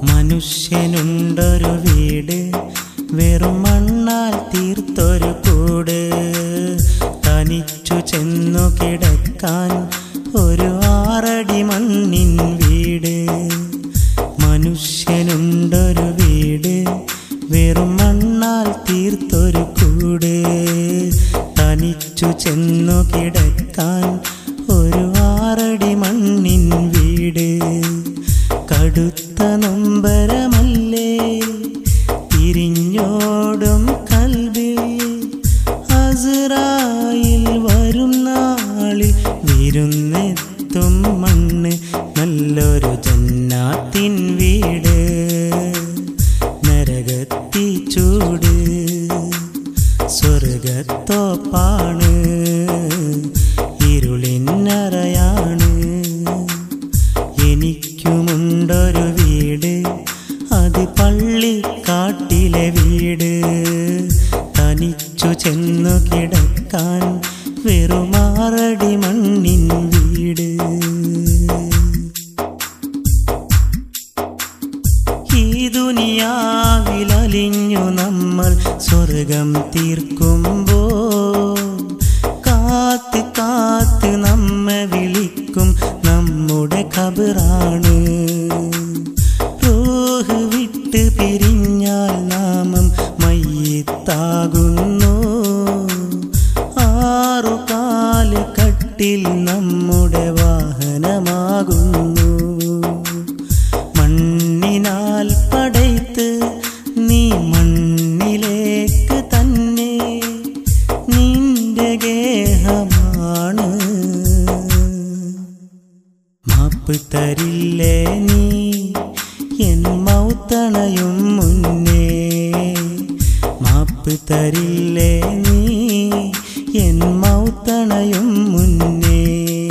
മനുഷ്യനുണ്ടൊരു വീട് വെറും മണ്ണാൽ തീർത്തൊരു കൂട് തനിച്ചു ചെന്നു കിടക്കാൻ ഒരു ആറടി മണ്ണിൻ വീട് മനുഷ്യനുണ്ടൊരു വീട് വെറും മണ്ണാൽ തീർത്തൊരു കൂട് തനിച്ചു ചെന്നു കിടക്കാൻ ഒരു ആറടി മണ്ണിൻ വീട് കടുത്ത നൊമ്പരമല്ലേ തിരിഞ്ഞോടും കൽവിൽ അസുറായിൽ വരും നാളിൽ വിരുന്നെത്തും മണ്ണ് നല്ലൊരു ജന്നാത്തിൻ വീട് നരകത്തി ചൂട് സ്വർഗത്തോപ്പാണ് ഇരുളിനറയാണ് എനിക്കുമുണ്ടൊരു വീട് അത് പള്ളിക്കാട്ടിലെ വീട് തനിച്ചു ചെന്നു കിടക്കാൻ വെറുമാറടി മണ്ണിൻ വീട് ഈ ദുനിയാവിലലിഞ്ഞു നമ്മൾ സ്വർഗം തീർക്കുമ്പോ കാത്ത് കാത്ത് നമ്മെ വിളിക്കും നമ്മുടെ ഖബറാണ് റൂഹ് വിട്ട് പിരിഞ്ഞാൽ നാമം മയ്യത്താകുന്നു ആറു കാല് കട്ടിൽ നമ്മുടെ വാഹനമാകുന്നു മണ്ണിനാൽ പടയ്ത്ത് നീ മണ്ണിലേക്ക് തന്നെ നിന്റെ ഗേഹമാണ് മാപ്പ് തരില്ലേ നീ എൻ മൗത്തണയും മുന്നേ മാപ്പ് തരില്ലേ നീ എൻ മൗത്തണയും മുന്നേ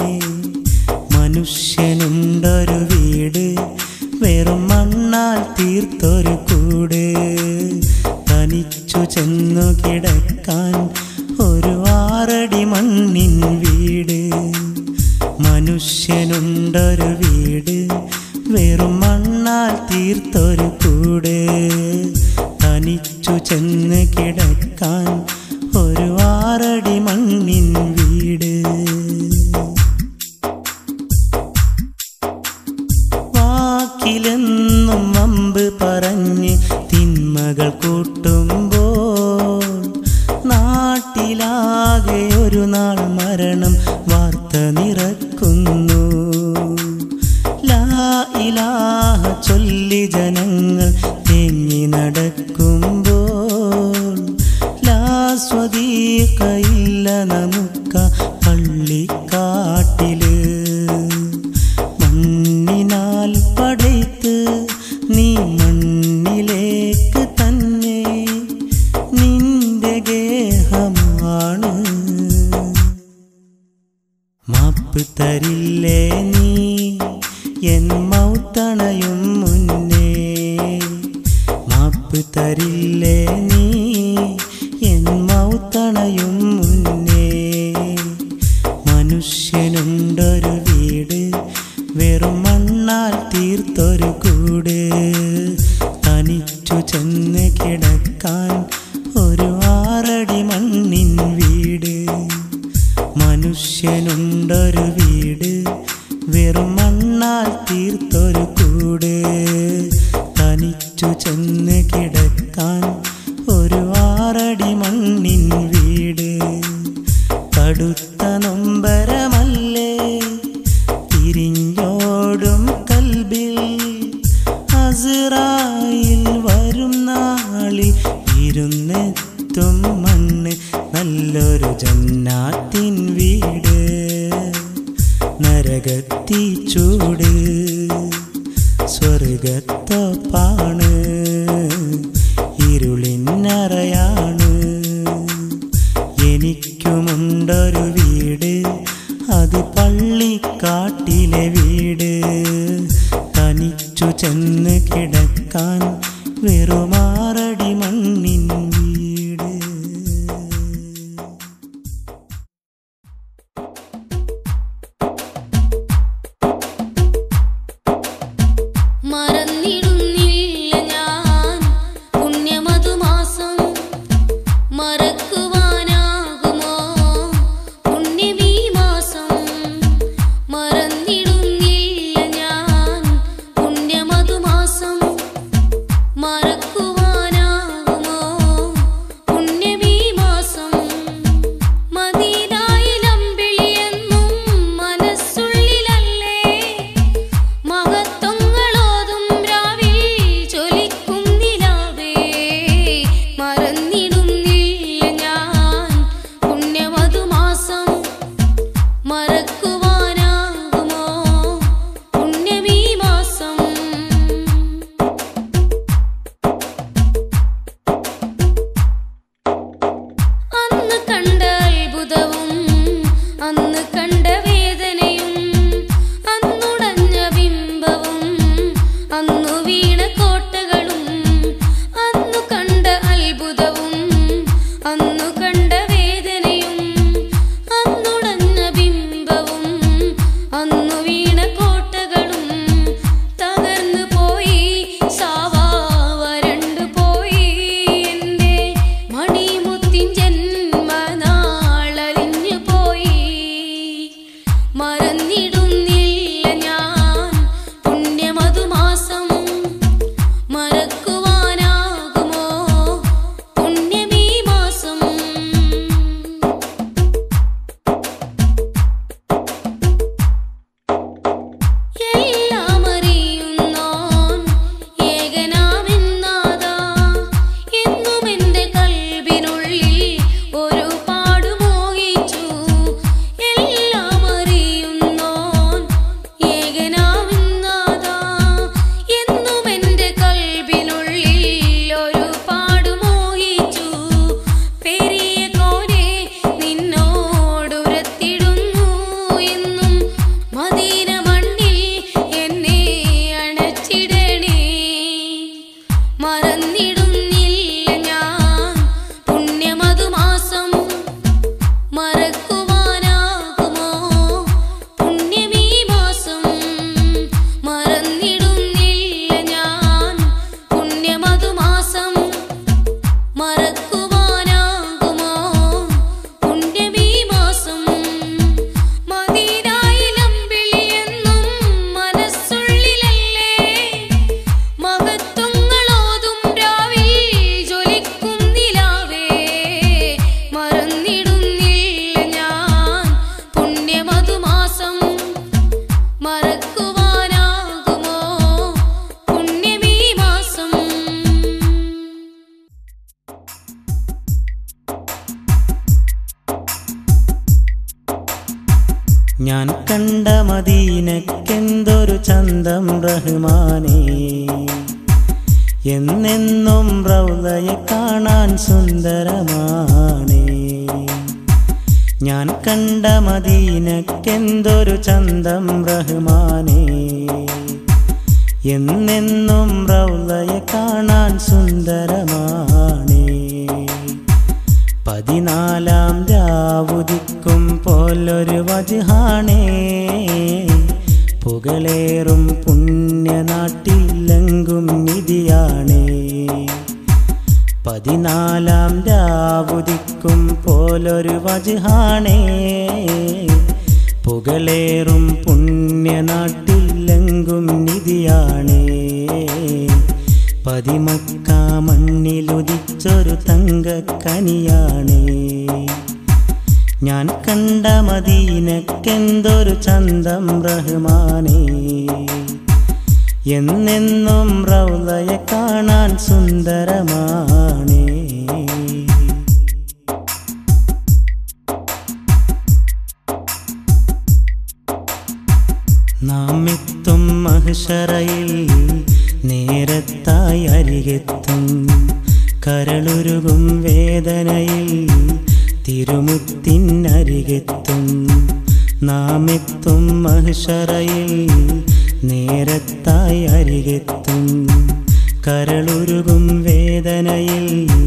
മനുഷ്യനുണ്ടൊരു വീട് വെറും മണ്ണാൽ തീർത്തൊരു കൂട് തനിച്ചു ചെന്നു കിടക്കാൻ ഒരു ആറടി മണ്ണിൻ വീട് മനുഷ്യനുണ്ടൊരു വീട് വെറും മണ്ണാൽ തീർത്തൊരു കൂട് തനിച്ചു ചെന്ന് കിടക്കാൻ ഒരു ആറടി മണ്ണിൻ വീട് വാക്കിലെന്നും അമ്പ് പറഞ്ഞ് തിന്മകൾ കൂട്ടുമ്പോൾ നാട്ടിലാകെ ഒരു നാൾ മരണം വാർത്ത നിറക്കുന്നു ലാ ഇലാഹ ചൊല്ലി ജനങ്ങൾ തേങ്ങി നടക്കുമ്പോൾ ലാ സ്വദീകയില്ല നമുക്ക പള്ളിക്കാട്ടില് മണ്ണിനാൽ പടയ്ത്ത് നീ മണ്ണിലേക്ക് തന്നെ നിന്റെ ഗേഹമാണ് മാപ്പ് തരില്ലേ നീ എൻ മൗത്തണയും മുന്നേ മാപ്പ് തരില്ലേ നീ എൻ മൗത്തണയും മുന്നേ മനുഷ്യനുണ്ടൊരു വീട് വെറും മണ്ണാൽ തീർത്തൊരു കൂട് തനിച്ചു ചെന്ന് കിടക്കാൻ ഒരു ആറടി മണ്ണിൻ വീട് മനുഷ്യനുണ്ടൊരു വീട് വെറും മണ്ണാൽ തീർത്തൊരു കൂട് തനിച്ചു ചെന്ന് കിടക്കാൻ ഒരു ആറടി മണ്ണിൻ വീട് കടുത്ത നൊമ്പരമല്ലേ തിരിഞ്ഞോടും കൽബിൽ അസുറായിൽ വരും നാളിൽ ഇരുന്നെത്തും മണ്ണ് നല്ലൊരു ജന്നാത്തിൻ വീട് നരകത്തി ചൂട് സ്വർഗത്തോപ്പാണ് ഇരുളിനറയാണ് എനിക്കുമുണ്ടൊരു വീട് അത് പള്ളിക്കാട്ടിലെ വീട് തനിച്ചു ചെന്ന് കിടക്കാൻ വെറുമാറടി മണ്ണിൻ വീട് മറന്നിടുന്നില്ല മറന്നിടുന്നില്ല ഞാൻ പുണ്യമധുമാസം മറക്കുവാനാകുമോ പുണ്യമീ മാസം എല്ലാം അറിയുന്നോൻ ഏകനാമെന്നാതാ എന്നും എൻ്റെ കൽവിനുള്ളിൽ ഒരു പാടു മോഹിച്ചു എല്ലാം അറിയുന്നോൻ ഏകനാമെന്നാതാ എന്നും എൻ്റെ കൽവിനുള്ളിൽ ഒരു പാടു മോഹിച്ചു പെരിയ കോനെ നിന്നോടുരത്തിടുന്നു എന്നും മദീന മണ്ണിൽ എന്നെ അണച്ചിടണേ മറന്നിടുന്നില്ല ഞാൻ പുണ്യമധുമാസം മറക്കുവാനാകുമോ പുണ്യമീ മാസം മറന്നിടുന്നില്ല ഞാൻ പുണ്യമധുമാസം മറക്കുവാനാകുമോ പുണ്യമീ മാസം മദീനായിലമ്പിളിയെന്നും മനസ്സുള്ളിലല്ലേ മഹത്വങ്ങളോതും രാവിൽ ജ്വലിക്കും നിലാവേ മറന്നിടുന്നില്ല ഞാൻ പുണ്യമധുമാസം മറക്കുവാനാകുമോ പുണ്യമീ മാസം ഞാൻ കണ്ട മദീനക്കെന്തൊരു ചന്തം റഹ്മാനേ എന്നെന്നും റൗലയെ കാണാൻ സുന്ദരമാണേ ഞാൻ കണ്ട മദീനക്കെന്തൊരു ചന്തം റഹ്മാനേ എന്നെന്നും റൗലയെ കാണാൻ സുന്ദരമാണേ പതിനാലാം രാവുദിക്കും പോലൊരു വജഹാണേ പുകളേറും പുണ്യനാട്ടിലെങ്കും നിധിയാണേ പതിനാലാം രാവുദിക്കും പോലൊരു വജഹാണേ പുകളേറും പുണ്യനാട്ടിലെങ്കും നിധിയാണേ പതിമക്ക മണ്ണിലുദിച്ചൊരു തങ്കക്കനിയാണേ ഞാൻ കണ്ട മദീനക്കെന്തൊരു ചന്തം റഹ്മാനേ എന്നെന്നും റൗലയെ കാണാൻ സുന്ദരമാണേ നാം എത്തും മഹിഷറയിൽ നേരത്തായി അരികെത്തും കരളുരുകും വേദനയിൽ തിരുമുത്തിനരികെത്തും നാം എത്തും മഹിഷറയിൽ നേരത്തായി അരികെത്തും കരളുരുകും വേദനയിൽ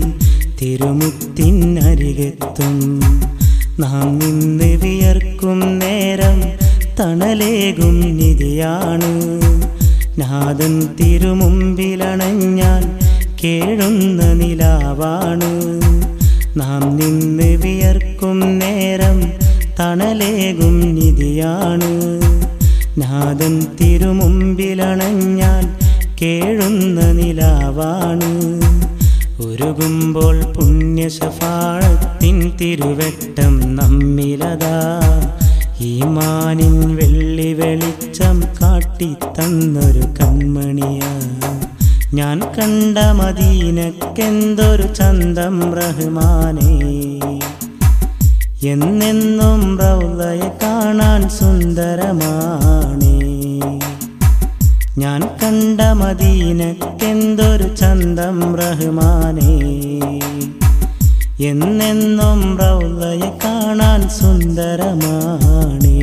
തിരുമുത്തിനരികെത്തും നാം നിന്ന് വിയർക്കും നേരം തണലേകും നിധിയാണ് നാദൻ തിരുമുമ്പിലണഞ്ഞാൽ കേഴുന്ന നിലാവാണ് നാം നിന്ന് വിയർക്കും നേരം തണലേകും നിധിയാണ് നാദൻ തിരുമുമ്പിലണഞ്ഞാൽ കേഴുന്ന നിലാവാണ് ഉരുകുമ്പോൾ പുണ്യശഫാഴത്തിൻ തിരുവെട്ടം നമ്മിലതാ ഈമാനിൻ വെള്ളി വെളിച്ചം കാട്ടിത്തന്നൊരു കൺമണിയാ ഞാൻ കണ്ട മദീനക്കെന്തൊരു ചന്തം റഹ്മാനേ എന്നെന്നും റൗലയെ കാണാൻ സുന്ദരമാണേ ഞാൻ കണ്ട മദീനക്കെന്തൊരു ചന്തം റഹ്മാനേ എന്നെന്നും റൗലയെ കാണാൻ സുന്ദരമാണേ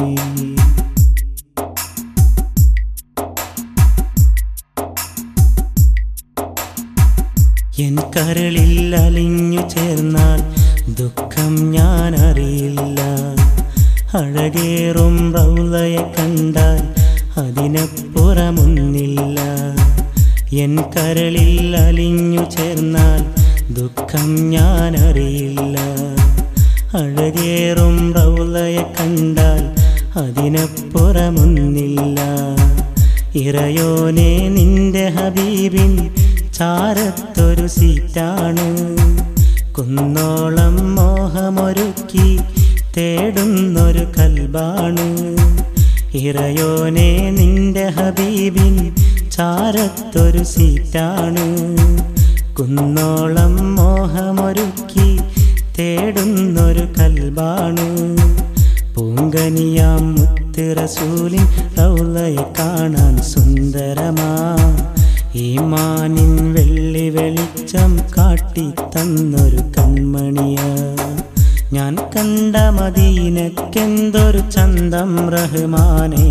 എൻ കരളിൽ അലിഞ്ഞു ചേർന്നാൽ ദുഃഖം ഞാൻ അറിയില്ല അഴകേറും റൗലയെ കണ്ടാൽ അതിനപ്പുറമൊന്നില്ല എൻ കരളിൽ അലിഞ്ഞു ചേർന്നാൽ ദുഃഖം ഞാൻ അറിയില്ല അഴകേറും റൗലയെ കണ്ടാൽ അതിനപ്പുറമൊന്നില്ല ഇറയോനെ നിന്റെ ഹബീബിൻ ചാരത്തൊരു സീറ്റാണ് കുന്നോളം മോഹമൊരുക്കി തേടുന്നൊരു കൽബാണ് ഇറയോനെ നിന്റെ ഹബീബിൻ ചാരത്തൊരു സീറ്റാണ് കുന്നോളം മോഹമൊരുക്കി തേടുന്നൊരു കൽബാണ് പൂങ്കനിയാം മുത്ത് റസൂലിൻ റൗലയെ കാണാൻ സുന്ദരമാ ഈമാനിൻ വെള്ളി വെളിച്ചം കാട്ടി തന്നൊരു കൺമണിയ ഞാൻ കണ്ട മദീനക്കെന്തൊരു ചന്തം റഹ്മാനേ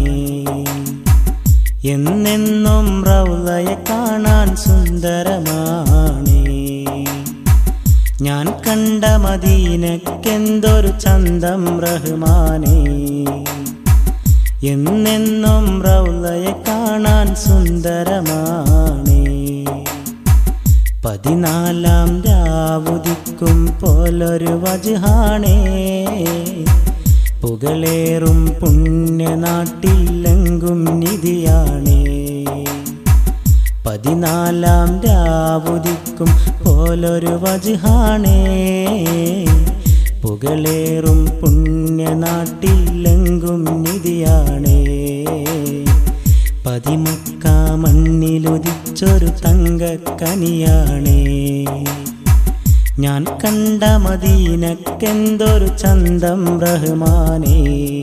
എന്നെന്നും റൗലയെ കാണാൻ സുന്ദരമാണേ ഞാൻ കണ്ട മദീനക്കെന്തൊരു ചന്തം റഹ്മാനേ എന്നെന്നും റൗലയെ കാണാൻ സുന്ദരമാണേ പതിനാലാം രാവുദിക്കും പോലൊരു വജുഹാണേ പുകളേറും പുണ്യനാട്ടിലെങ്കും നിധിയാണേ പതിനാലാം രാവുദിക്കും പോലൊരു വജുഹാണേ പുകളേറും പുണ്യനാട്ടിലെങ്കും നിധിയാണേ പതിമക്ക മണ്ണിലുദിച്ചൊരു തങ്കക്കനിയാണേ ഞാൻ കണ്ട മദീനക്കെന്തൊരു ചന്തം റഹ്മാനേ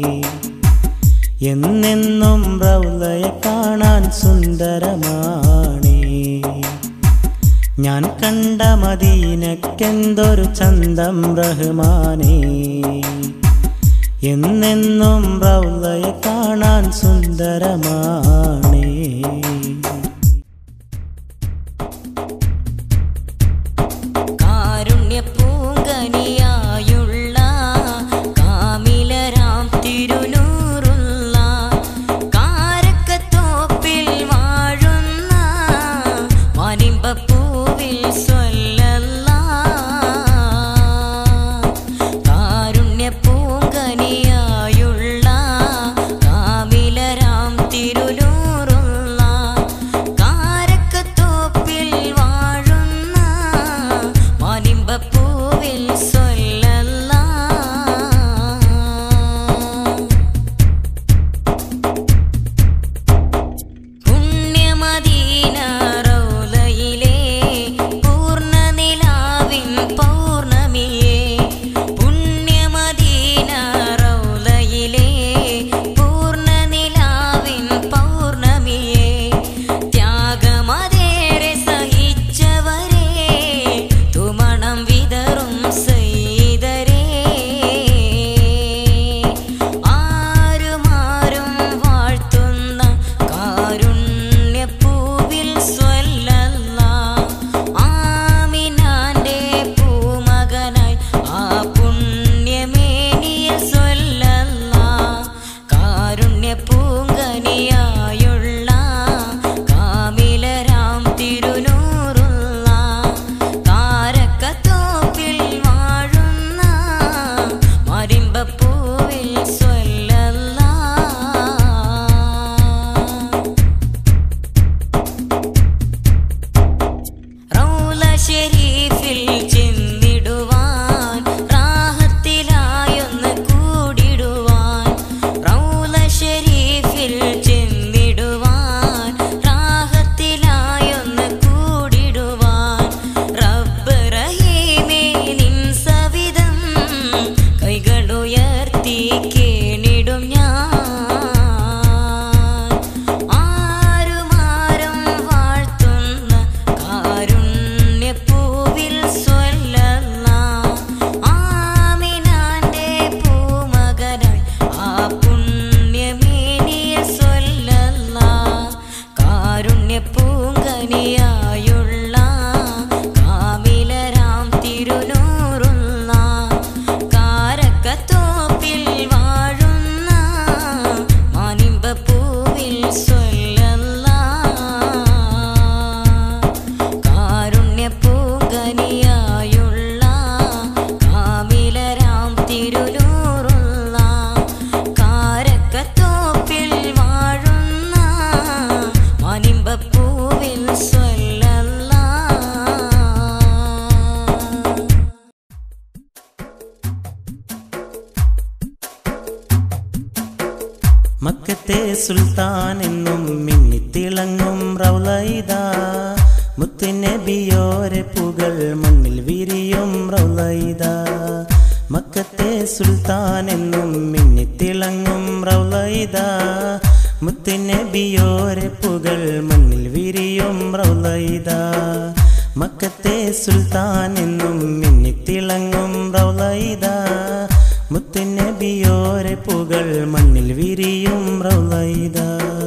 എന്നെന്നും റൗലയെ കാണാൻ സുന്ദരമാണേ ഞാൻ കണ്ട മദീനക്കെന്തൊരു ചന്തം റഹ്മാനേ എന്നെന്നും റൗലയെ കാണാൻ സുന്ദരമാണേ കാരുണ്യപൂങ്കനിയായുള്ള കാമിലരാം തിരുനൂറുള്ള കാരക്കത്തോപ്പിൽ വാഴുന്ന മനിമ്പപ്പൂവിൽ സ്വല്ലല്ല കാരുണ്യപൂങ്കനിയായുള്ള കാമിലരാം തിരുനൂറുള്ള കാരക്കത്തോപ്പിൽ വാഴുന്ന മാനിമ്പപ്പൂവിൽ സ്വല്ലല്ല പുണ്യമദീന റൗലയിലെ പൂർണ്ണനിലാവിൻ പൗർണമിയെ പുണ്യമദീന റൗലയിലെ പൂർണ്ണനിലാവിൻ പൗർണമിയെ ത്യാഗമതേറെ സഹിച്ചവരെ തുമണം വിതറും സൈതരേ ആരുമാരും വാഴ്ത്തുന്ന കാരുണ്യപ്പൂവിൽ സ്വല്ലല്ല ആമിനാന്റെ പൂമകനായി ആ പുണ്യമേനിയിൽ സ്വല്ലല്ല കാരുണ്യപൂങ്കനിയായുള്ള കാമിലരാം തിരുനൂറുള്ള കാരക്കത്തോപ്പിൽ വാഴുന്ന മരിമ്പപ്പൂവിൽ സ്വല്ലല്ല റൗല ഷെരീഫിൽ ചെന്നിടുവാൻ റാഹത്തിലായൊന്ന് കൂടിടുവാൻ റൗല ഷെരീഫിൽ ചെന്നിടുവാൻ മക്കത്തെ സുൽത്താൻ എന്നും മിന്നിത്തിളങ്ങും റൗലൈദ മുത്തുനബിയോരെ പുകൾ മണ്ണിൽ വിരിയും റൗലൈദ മക്കത്തെ സുൽത്താൻ എന്നും മിന്നിത്തിളങ്ങും റൗലൈദ മുത്തുനബിയോരെ പുകൾ മണ്ണിൽ വിരിയും റൗലൈദ മക്കത്തെ സുൽത്താൻ എന്നും മിന്നിത്തിളങ്ങും റൗലൈദ മുത്തുനബിയോരെ പുകൾ മണ്ണിൽ വിരിയും റൗലൈദ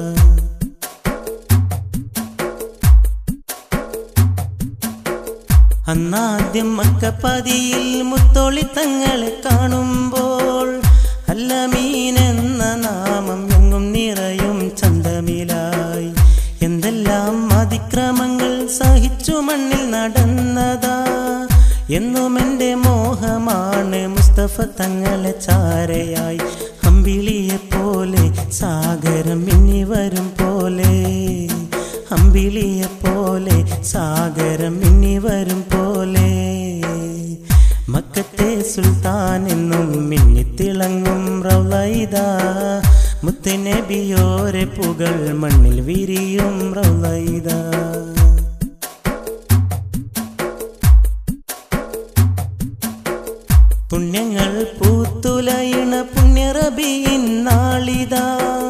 അന്നാദ്യം മക്കപ്പതിയിൽ മുത്തോളി തങ്ങളെ കാണുമ്പോൾ അല്ലമീൻ എന്ന നാമം എങ്ങും നിറയും ചന്തമിലായി എന്തെല്ലാം അതിക്രമങ്ങൾ സഹിച്ചു മണ്ണിൽ നടന്നതാ എന്നും എൻ്റെ മോഹമാണ് മുസ്തഫ തങ്ങളെ ചാരയായി അമ്പിളിയെ പോലെ സാഗരം മിന്നി വരും പോലെ അമ്പിളിയെ പോലെ സാഗരം മിന്നി വരും പോലെ മക്കത്തെ സുൽത്താൻ എന്നും മിന്നിത്തിളങ്ങും റൗലൈദ മുത്തനബിയോരെ പുകൾ മണ്ണിൽ വിരിയും റൗലൈദ പുണ്യങ്ങൾ പൂത്തുലയിണ പുണ്യറബിയിൻ നാളിതാ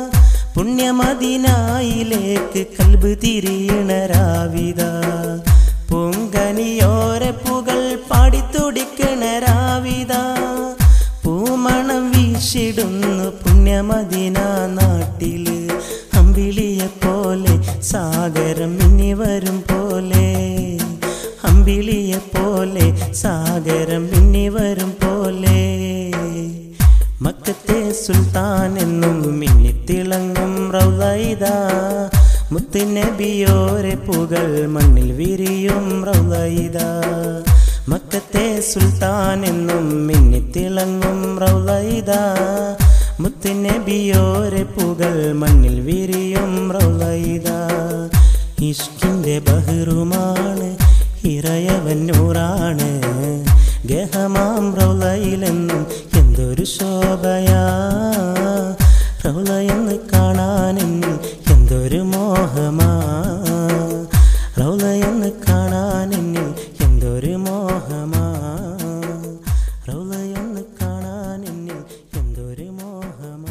പുണ്യമദിനായിലേക്ക് കൽബ് തിരിയണ രാവിത പൂങ്കനിയോരെ പുകൾ പാടിത്തുടിക്കണ രാവിത പൂമണം വീശിടുന്നു പുണ്യമദിന നാട്ടില് അമ്പിളിയെ പോലെ സാഗരം മിന്നി വരും പോലെ അമ്പിളിയെ പോലെ സാഗരം മിന്നി വരും പോലെ മക്കത്തെ സുൽത്താൻ എന്നും മിന്നിത്തിളങ്ങും റൗലൈദ മുത്തുനബിയോരെ പുകൾ മണ്ണിൽ വിരിയും റൗലൈദ മക്കത്തെ സുൽത്താൻ എന്നും മിന്നിത്തിളങ്ങും റൗലൈദ മുത്തുനബിയോരെ പുകൾ മണ്ണിൽ വിരിയും റൗലൈദ ഇഷ്കിന്റെ ബഹ്റുമാണ് ഇറയവൻ നൂറാണ് ഗഹമാം റൗലയിലെന്നും എന്തൊരു ശോഭയാ റൗലയെന്ന് കാണാനെന്നിൽ എന്തൊരു മോഹമാ റൗലയെന്ന് കാണാനെന്നിൽ എന്തൊരു മോഹമാ റൗലയെന്ന് കാണാനെന്നിൽ എന്തൊരു മോഹമാ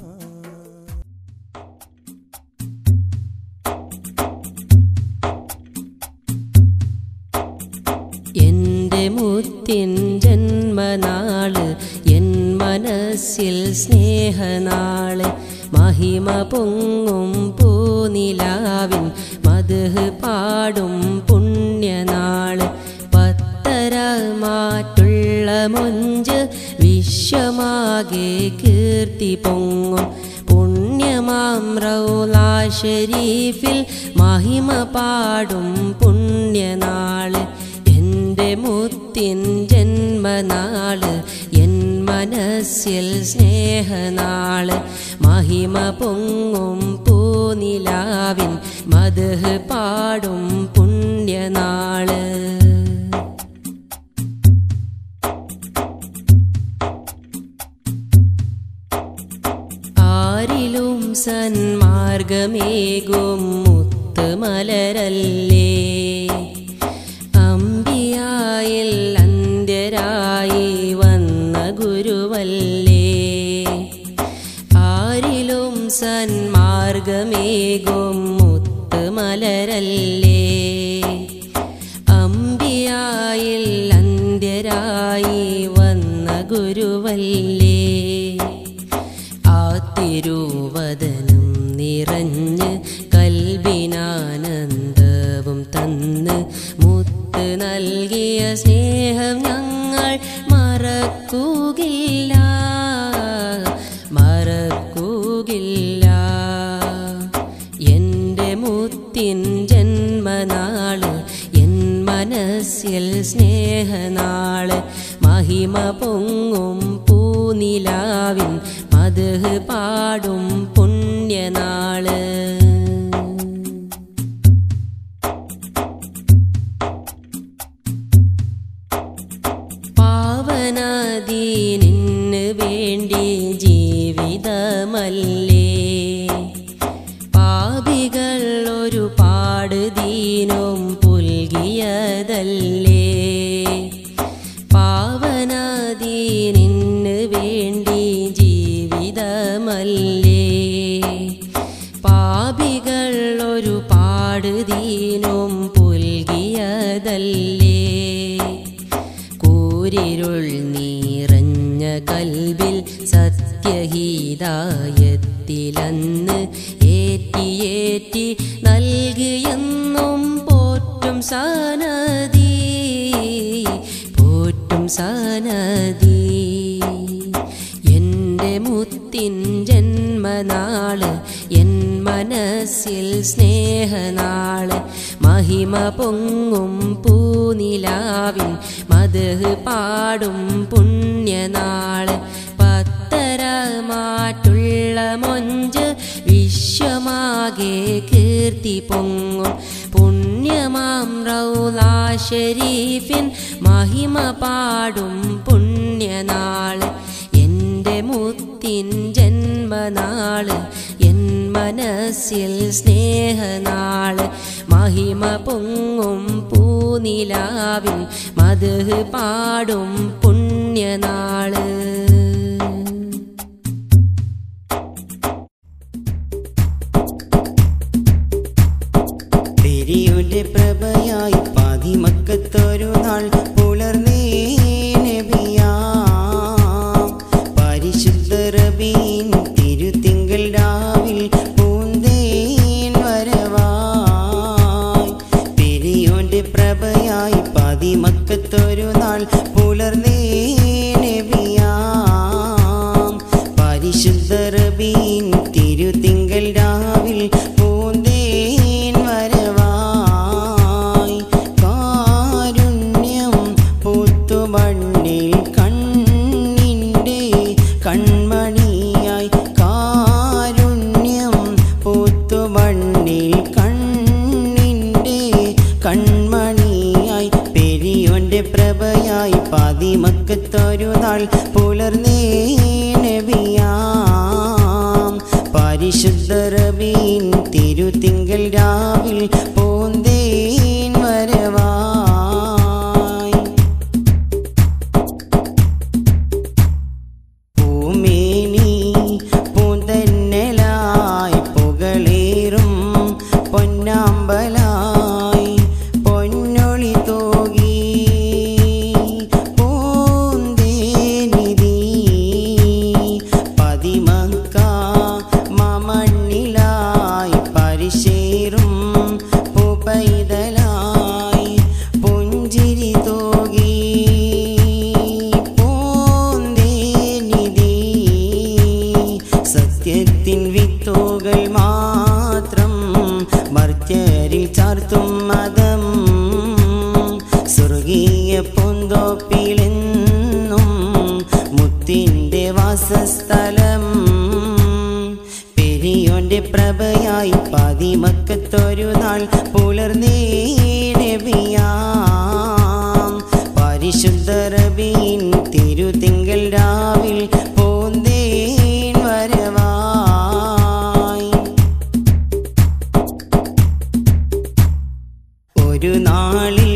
എൻ്റെ മുത്തിൻ ജന്മനാള് എൻ മനസ്സിൽ സ്നേഹനാള് മഹിമ പൊങ്ങും പൂനിലാവിൻ മധുഹ് പാടും പുണ്യനാള് പത്തര മാറ്റുള്ള മൊഞ്ച് വിശ്വമാകെ കീർത്തി പൊങ്ങും പുണ്യമാം റൗലാ ഷരീഫിൽ മഹിമ പാടും പുണ്യനാള് എൻ്റെ മുത്തിൻ ജന്മനാള് എൻ മനസ്സിൽ സ്നേഹനാള് മഹിമ പൊങ്ങും പൂനിലാവിൻ മധുഹ് പാടും പുണ്യനാള് ആരിലും സന്മാർഗമേകും മുത്തുമലരല്ലേ അമ്പിയായിൽ അന്ത്യരായി വന്ന ഗുരുവല്ലേ ആരിലും സന്മാർഗമേകും മുത്തുമലരല്ലേ അമ്പിയായിൽ അന്ത്യരായി വന്ന ഗുരുവല്ലേ ആ തിരുവദനം നിറഞ്ഞ് കൽബിനാനന്ദവും തന്ന് മുത്ത് നൽകിയ സ്നേഹം ഞങ്ങൾ മറക്കുകയില്ല മറക്കുകയില്ല എൻ്റെ മുത്തിൻ ജന്മനാള് എൻ മനസ്സിൽ സ്നേഹനാള് മഹിമ പൊങ്ങും പൂനിലാവിൻ മധുഹ് പാടും പുണ്യനാള് പാവനാദീനിന് വേണ്ടി ജീവിതമല്ലേ ഹിതായത്തിലന്ന് ഏറ്റിയേറ്റി നൽകിയെന്നും പോറ്റും സനദി പോറ്റും സനദി എൻ്റെ മുത്തിൻ ജന്മനാള് എൻ മനസ്സിൽ സ്നേഹനാള് മഹിമ പൊങ്ങും പൂനിലാവിൻ മത് പാടും പുണ്യനാള് പത്തര മാറ്റുള്ള മൊഞ്ച് വിശ്വമാകെ കീർത്തി പൊങ്ങും പുണ്യമാം റൗലാ ഷരീഫിൻ മഹിമ പാടും പുണ്യനാള് എൻ്റെ മുത്തിൻ ജന്മനാള് എൻ മനസ്സിൽ സ്നേഹനാള് മഹിമ പൊങ്ങും പൂനിലാവിൻ മത് പാടും പുണ്യനാള് പെരിയുടെ പ്രഭയായി പാതിമക്കത്തൊരു നാൾ പുലർന്നേ നബിയാം പരിശുദ്ധ റബീൻ തിരുത്തിങ്കൾ രാവിൽ പൂന്തേൻ വരവായി പെരിയോന്റെ പ്രഭയായി പാതിമക്കത്തൊരു നാൾ പുലർന്നേ നബിയാം പരിശുദ്ധ റബീൻ തിരുത്തിങ്കൾ രാവിൽ പൂന്തേൻ വരവായി കാരുണ്യം പൂത്തുമണ്ണിൽ കണ്ണിൻ്റെ കൺമണിയായി കാരുണ്യം പൂത്തുമണ്ണിൽ കണ്ണിൻ്റെ കൺമണിയായി പെരിയോന്റെ പ്രഭയായി പാതിമക്കത്തൊരു നാൾ പുലർന്നേ നബിയാം പരിശുദ്ധ റബീൻ തിരുത്തിങ്കൾ രാവിൽ പൂന്തേൻ വരവായി പൂമേനി പൂന്തന്നലായി പുകളേറും പൊന്നാമ്പലായി പൊന്നൊളി തോകി പൂന്തേനിധി പതിമക്ക മമണ്ണിലായി പരിശേറും പൂപ്പൈതലായി പുഞ്ചിരി തോകി പൂന്തേനിധി സത്യത്തിൻ വിത്തോകൾ മാത്രം മർത്യരിൽ ചാർത്തും മതം സ്വർഗീയ പൂന്തോപ്പിലെന്നും മുത്തിൻ്റെ വാസസ്ഥലം പെരിയോന്റെ പ്രഭയായി പാതിമക്കത്തൊരു നാൾ പുലർന്നേ നബിയാം പരിശുദ്ധ റബീൻ തിരുതിങ്കൾ രാവിൽ പൂന്തേൻ വരവായി ഒരു നാളിൽ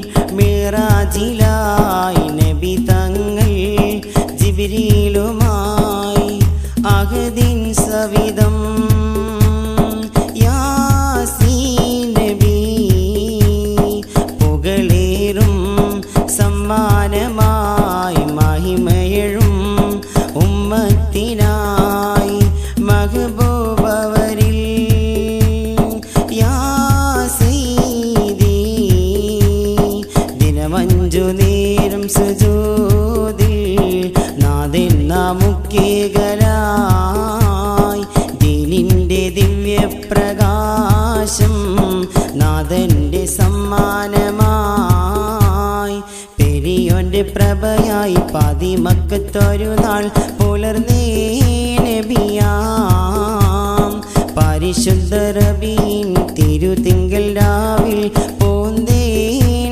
മിറാജിലായി നബി തങ്ങൾ ജിബിരിയിലുമായി അഹദിൻ സവിധം യാസീൻ നബി പുകളേറും സമ്മാനമായി മഹിമയഴും ഉമ്മത്തിനായി മഹബൂബവരിൽ യാ സയ്യിദി ദിനമഞ്ചു നേരം സുജൂദിൽ നാദിൻ നാമുക്കേകലായി ദീനിൻ്റെ ദിവ്യപ്രകാശം നാഥൻ്റെ സമ്മാനമായി പെരിയോന്റെ പ്രഭയായി പാതിമക്കത്തൊരു നാൾ പുലർന്നേ നബിയാം പരിശുദ്ധ റബീൻ തിരുതിങ്കൾ രാവിൽ പൂന്തേൻ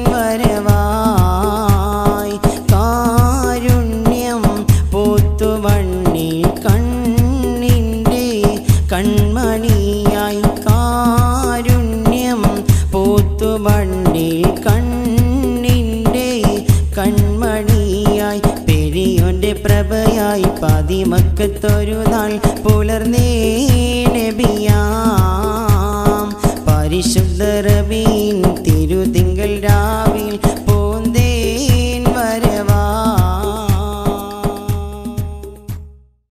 വരവായി കാരുണ്യം പൂത്തുവണ്ണിൽ കണ്ണിൻ്റെ കൺമണിയായി കാരുണ്യം പൂത്തുവണ്ണിൽ കണ്ണിൻ്റെ കൺമണിയായി പെരിയോന്റെ പ്രഭയായി പാതിമക്കത്തൊരു നാൾ പുലർന്നേ നബിയാം പരിശുദ്ധ റബീൻ തിരുതിങ്കൾ രാവിൽ